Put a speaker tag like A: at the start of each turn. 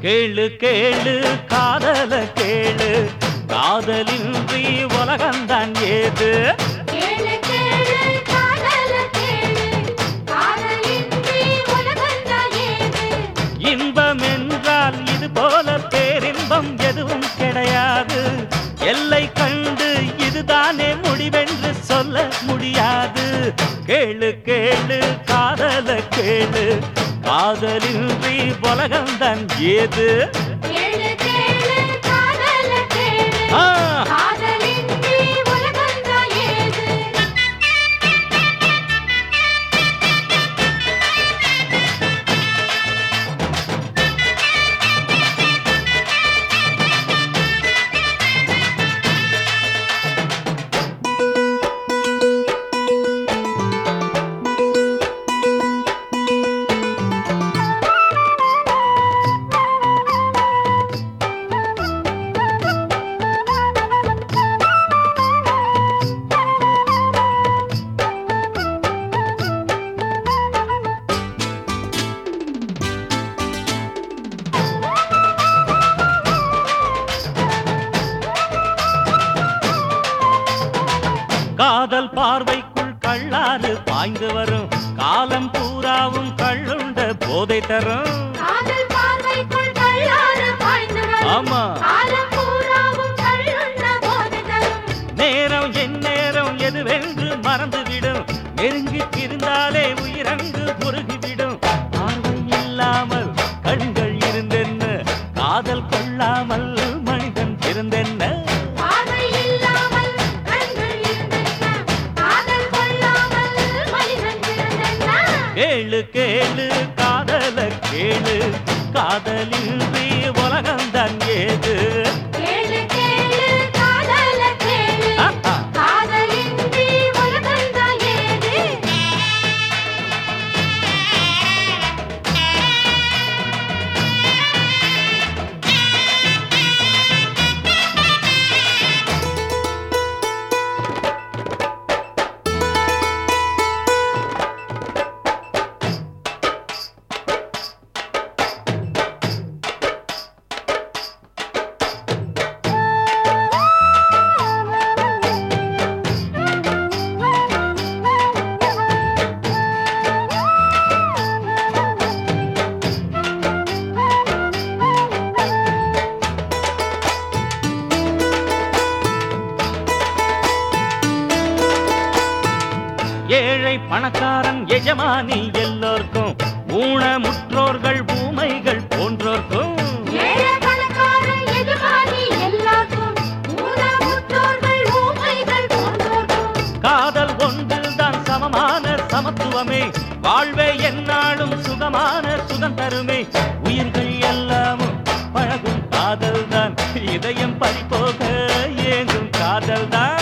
A: கேளு கேளு காதல கேளு காதலின்றி உலகந்தான் ஏது
B: கேளு கேளு காதல கேளு காதலின்றி உலகந்தான் ஏது
A: இன்பம் என்றால் இது போல பேரின்பம் எதுவும் கிடையாது எல்லை கண்டு இதுதானே முடிவென்று சொல்ல முடியாது கேளு கேளு காதல கேளு காதலின்றி உலகம்தான் ஏது
B: கேளு கேளு காதல கேளு
A: ஆ,
B: காதலின்றி உலகந்தான் ஏது
A: காதல் பார்வைக்குள் கள்ளாறு பாய்ந்து வரும் காலம் பூராவும் கள்ளுண்ட போதை தரும்
B: காதல் பார்வைக்குள் கள்ளாறு பாய்ந்து வரும்
A: ஆமா
B: காலம் பூராவும் கள்ளுண்ண போது தரும்
A: நேரம் என் நேரம் எதுவென்று மறந்துவிடும் நெருங்கி இருந்தாலே உயிரங்கு முருகிவிடும் பார்வை இல்லாமல் கண்கள் இருந்தென்ன காதல் கொள்ளாமல் மனிதன் பிறந்தென்ன
B: பார்வை இல்லாமல் கண்கள் இருந்தென்ன காதல் கொள்ளாமல் மனிதன் பிறந்தென்ன
A: கேளு கேளு காதல கேளு காதலின்றி உலகம்தான் ஏது
B: கேளு கேளு காதல கேளு
A: ஆஹா.
B: காதலின்றி உலகந்தான் ஏது
A: ஏழை பணக்காரன் எஜமானி எல்லோர்க்கும் ஊனமுற்றோர்கள் ஊமைகள் போன்றோர்க்கும்
B: ஏழை பணக்காரன் எஜமானி எல்லாருக்கும் ஊனமுற்றோர்கள் ஊமைகள் போன்றோர்க்கும்
A: காதல் ஒன்றில்தான் சமமான சமத்துவமே வாழ்வே எந்நாளும் சுகமான சுகம் தருமே உயிர்கள் எல்லாமும் பழகும் காதல்தான் இதயம் பறிபோக ஏங்கும் காதல்தான்